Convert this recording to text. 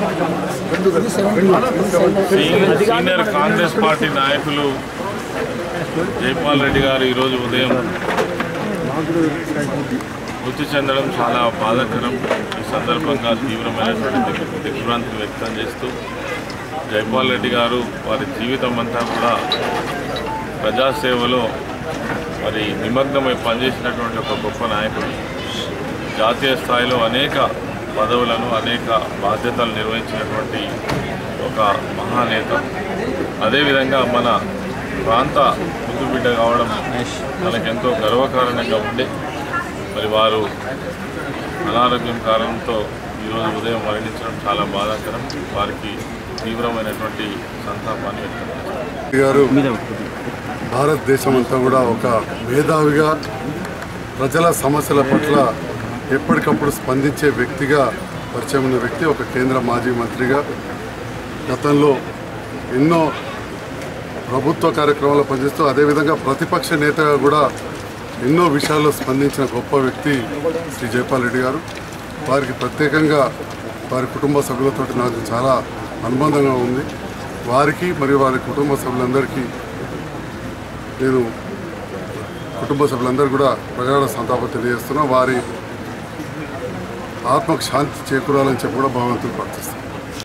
senior senior Congress party నాయకులు జైపాల్ రెడ్డి గారు ఈరోజు ఉదయం మృతి చెందడం చాలా బాధాకరం ఈ సందర్భంగా తీవ్రమైనటువంటి దిగ్- దిగ్భ్రాంతి వ్యక్తం చేస్తూ జైపాల్ రెడ్డి గారు వారి జీవితం అంతా కూడా ప్రజాసేవలో మరి నిమగ్నమై పనిచేసినటువంటి ఒక గొప్ప నాయకుడు జాతీయ స్థాయిలో అనేక పదవులను అనేక బాధ్యతలు నిర్వహించినటువంటి ఒక మహానేత అదేవిధంగా మన ప్రాంత ముందు బిడ్డ కావడం మనకెంతో గర్వకారణంగా ఉండే మరి వారు అనారోగ్యం కారణంతో ఈరోజు ఉదయం మరణించడం చాలా బాధాకరం వారికి తీవ్రమైనటువంటి సంతాపాన్ని వ్యక్తం చేస్తున్నాం గారు భారతదేశం అంతా కూడా ఒక మేధావిగా ప్రజల సమస్యల పట్ల ఎప్పటికప్పుడు స్పందించే వ్యక్తిగా పరిచయం ఉన్న వ్యక్తి ఒక కేంద్ర మాజీ మంత్రిగా గతంలో ఎన్నో ప్రభుత్వ కార్యక్రమాలు పనిచేస్తూ అదేవిధంగా ప్రతిపక్ష నేతగా కూడా ఎన్నో విషయాల్లో స్పందించిన గొప్ప వ్యక్తి శ్రీ జైపాల్ రెడ్డి గారు వారికి ప్రత్యేకంగా వారి కుటుంబ సభ్యులతో నాకు చాలా అనుబంధంగా ఉంది వారికి మరియు వారి కుటుంబ సభ్యులందరికీ నేను కుటుంబ సభ్యులందరూ కూడా ప్రగాఢ సంతాపం తెలియజేస్తున్నా వారి ఆత్మకు శాంతి చేకూరాలని చెప్పి కూడా భగవంతుని ప్రార్థిస్తున్నాను